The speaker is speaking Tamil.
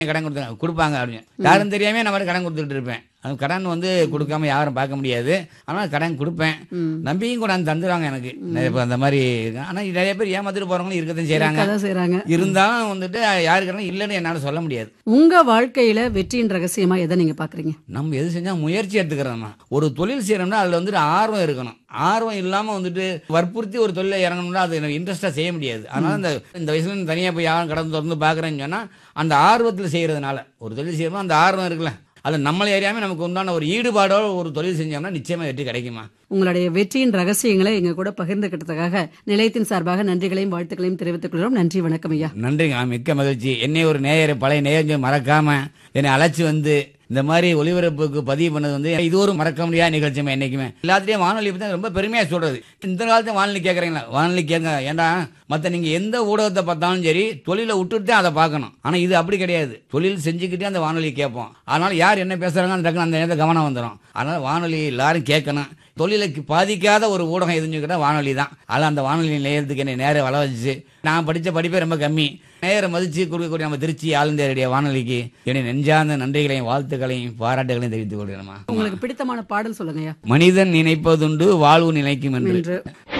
கடன் கொடுத்தாங்க கொடுப்பாங்க அப்படின்னு யாரும் தெரியாம நான் மட்டும் கடன் கொடுத்துட்டு இருப்பேன் அது கடன் வந்து கொடுக்காம யாரும் பார்க்க முடியாது ஆனால் கடன் கொடுப்பேன் ம். நம்பியும் கூட தந்துடுவாங்க எனக்கு இப்போ அந்த மாதிரி இருக்கு. ஆனா நிறைய பேர் ஏமாத்திட்டு போறவங்களும் இருக்கத்தான் செய்றாங்க கதை செய்றாங்க இருந்தாலும் வந்துட்டு யாருக்கெல்லாம் இல்லைன்னு என்னால சொல்ல முடியாது உங்க வாழ்க்கையில வெற்றியின் ரகசியமா எதை நீங்க பாக்குறீங்க நம்ம எது செஞ்சா முயற்சி எடுத்துக்கிறோம்மா ஒரு தொழில் செய்யறோம்னா அதுல வந்துட்டு ஆர்வம் இருக்கணும் ஆர்வம் இல்லாம வந்துட்டு வற்புறுத்தி ஒரு தொழிலை இறங்கணும்னா அது எனக்கு இன்ட்ரெஸ்டா செய்ய முடியாது அதனால இந்த இந்த வயசுல நான் தனியா போய் யாரும் கடந்து திறந்து பாக்குறேன்னு சொன்னா அந்த ஆர்வத்துல செய்யறதுனால ஒரு தொழில் செய்யறோம் அந்த ஆர்வம் இருக்குல்ல அது நம்மளை அறியாம நமக்கு உண்டான ஒரு ஈடுபாடோட ஒரு தொழில் செஞ்சோம்னா நிச்சயமா வெற்றி கிடைக்குமா உங்களுடைய வெற்றியின் ரகசியங்களை எங்க கூட பகிர்ந்துகிட்டதுக்காக நிலையத்தின் சார்பாக நன்றிகளையும் வாழ்த்துக்களையும் தெரிவித்துக் கொள்கிறோம் நன்றி வணக்கம் ஐயா நன்றிங்க மிக்க மகிழ்ச்சி என்னை ஒரு நேயர் பழைய நேயர் மறக்காம என்னை அழைச்சி வந்து இந்த மாதிரி ஒளிபரப்புக்கு பதிவு பண்ணது வந்து இது ஒரு மறக்க முடியாத நிகழ்ச்சிமா என்னைக்குமே எல்லாத்துலேயும் வானொலி பற்றி தான் ரொம்ப பெருமையாக சொல்றது இந்த காலத்துல வானொலி கேட்குறீங்களா வானொலி கேட்க ஏன்டா மற்ற நீங்கள் எந்த ஊடகத்தை பார்த்தாலும் சரி தொழிலை விட்டுட்டு தான் அதை பார்க்கணும் ஆனால் இது அப்படி கிடையாது தொழில் செஞ்சுக்கிட்டே அந்த வானொலி கேட்போம் அதனால யார் என்ன பேசுகிறாங்க அந்த டக்குனு அந்த நேரத்தில் கவனம் வந்துடும் அதனால வானொலி எல்லாரும் கேட்கணும் தொழிலுக்கு பாதிக்காத ஒரு ஊடகம் எதுன்னு கேட்டால் வானொலி தான் அதனால் அந்த வானொலி நிலையத்துக்கு என்னை நேரம் வள வச்சு நான் படித்த படிப்பே ரொம்ப கம்மி நேர மதிச்சு கொடுக்கக்கூடிய நம்ம திருச்சி ஆளுந்தேருடைய வானொலிக்கு என்னை நெஞ்சார்ந்த நன்றிகளையும் வாழ்த்துக்களையும் பாராட்டுகளையும் தெரிவித்துக் கொள்கிறேன் உங்களுக்கு பிடித்தமான பாடல் சொல்லுங்க ஐயா மனிதன் நினைப்பதுண்டு வாழ்வு நிலைக்கும் என்று என்று